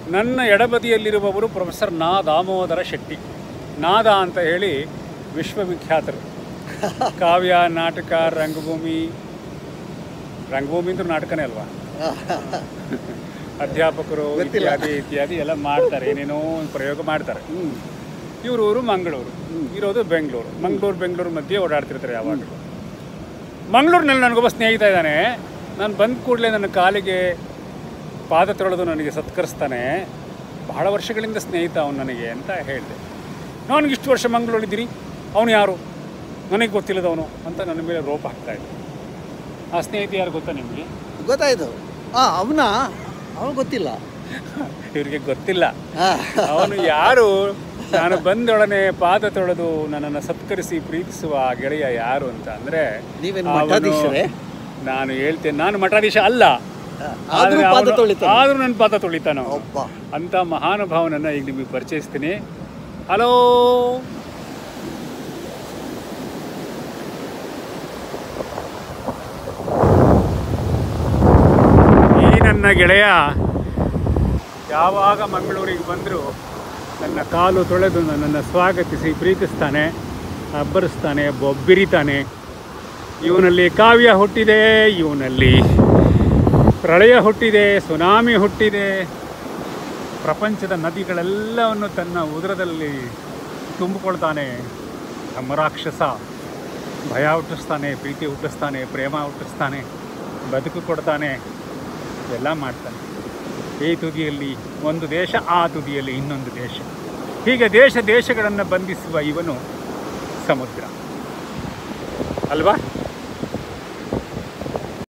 ನನ್ನ ಎಡಬದಿಯಲ್ಲಿರುವವರು ಪ್ರೊಫೆಸರ್ ನಾ ದಾಮೋದರ ಶೆಟ್ಟಿ ನಾದ ಅಂತ ಹೇಳಿ ವಿಶ್ವವಿಖ್ಯಾತರು ಕಾವ್ಯ ನಾಟಕ ರಂಗಭೂಮಿ ರಂಗಭೂಮಿ ಅಂದ್ರೆ ನಾಟಕನೇ ಅಲ್ವಾ ಅಧ್ಯಾಪಕರು ಇತ್ಯಾದಿ ಇತ್ಯಾದಿ ಎಲ್ಲ ಮಾಡ್ತಾರೆ ಏನೇನೋ ಒಂದು ಪ್ರಯೋಗ ಮಾಡ್ತಾರೆ ಇವ್ರ ಊರು ಮಂಗಳೂರು ಇರೋದು ಬೆಂಗಳೂರು ಮಂಗಳೂರು ಬೆಂಗಳೂರು ಮಧ್ಯೆ ಓಡಾಡ್ತಿರ್ತಾರೆ ಯಾವಾಗಲೂ ಮಂಗಳೂರಿನಲ್ಲಿ ನನಗೊಬ್ಬ ಸ್ನೇಹಿತ ಇದ್ದಾನೆ ನಾನು ಬಂದ ಕೂಡಲೇ ನನ್ನ ಕಾಲಿಗೆ ಪಾದ ತೊಳೆದು ನನಗೆ ಸತ್ಕರಿಸ್ತಾನೆ ಬಹಳ ವರ್ಷಗಳಿಂದ ಸ್ನೇಹಿತ ಅವನು ನನಗೆ ಅಂತ ಹೇಳಿದೆ ನನಗೆ ಇಷ್ಟು ವರ್ಷ ಮಂಗಳೂರಿದ್ದೀರಿ ಅವನು ಯಾರು ನನಗೆ ಗೊತ್ತಿಲ್ಲದವನು ಅಂತ ನನ್ನ ಮೇಲೆ ರೋಪ ಹಾಕ್ತಾ ಇದ್ದ ಆ ಸ್ನೇಹಿತ ಯಾರು ಗೊತ್ತಾ ನಿಮಗೆ ಗೊತ್ತಾಯ್ತು ಆ ಅವನ ಅವನು ಗೊತ್ತಿಲ್ಲ ಇವರಿಗೆ ಗೊತ್ತಿಲ್ಲ ಆ, ಅವನು ಯಾರು ನಾನು ಬಂದೊಡನೆ ಪಾದ ತೊಳೆದು ನನ್ನನ್ನು ಸತ್ಕರಿಸಿ ಪ್ರೀತಿಸುವ ಆ ಗೆಳೆಯ ಯಾರು ಅಂತ ಅಂದ್ರೆ ನೀವೇನು ಅವನು- ಮಠಾಧೀಶರೇ ನಾನು ಹೇಳ್ತೇನೆ ನಾನು ಮಠಾಧೀಶ ಅಲ್ಲ ಆದ್ರೂ ಆದ್ರೆ ಪಾದ ಅವನು- ತೊಳಿತಾನೆ ಆದ್ರೂ ನನ್ನ ಪಾದ ತೊಳಿತಾನ ಅವನು. ಒಬ್ಬ ಅಂತ ಮಹಾನುಭಾವನನ್ನ ಈಗ ನಿಮಗೆ ಪರಿಚಯಿಸ್ತೀನಿ ಹಲೋ ಈ ನನ್ನ ಗೆಳೆಯ ಯಾವಾಗ ಮಂಗಳೂರಿಗೆ ಬಂದರೂ ನನ್ನ ಕಾಲು ತೊಳೆದು ನನ್ನನ್ನು ಸ್ವಾಗತಿಸಿ ಪ್ರೀತಿಸ್ತಾನೆ ಅಬ್ಬರಿಸ್ತಾನೆ ಬೊಬ್ಬಿರಿತಾನೆ ಇವನಲ್ಲಿ ಕಾವ್ಯ ಹುಟ್ಟಿದೆ ಇವನಲ್ಲಿ ಪ್ರಳಯ ಹುಟ್ಟಿದೆ ಸುನಾಮಿ ಹುಟ್ಟಿದೆ ಪ್ರಪಂಚದ ನದಿಗಳೆಲ್ಲವನ್ನು ತನ್ನ ಉದರದಲ್ಲಿ ತುಂಬಿಕೊಳ್ತಾನೆ ಧರ್ಮರಾಕ್ಷಸ ಭಯ ಹುಟ್ಟಿಸ್ತಾನೆ ಪ್ರೀತಿ ಹುಟ್ಟಿಸ್ತಾನೆ ಪ್ರೇಮ ಹುಟ್ಟಿಸ್ತಾನೆ ಬದುಕು ಕೊಡ್ತಾನೆ ಎಲ್ಲ ಮಾಡ್ತಾನೆ ಈ ತುದಿಯಲ್ಲಿ ಒಂದು ದೇಶ ಆ ತುದಿಯಲ್ಲಿ ಇನ್ನೊಂದು ದೇಶ ಹೀಗೆ ದೇಶ ದೇಶಗಳನ್ನು ಬಂಧಿಸುವ ಇವನು ಸಮುದ್ರ ಅಲ್ವಾ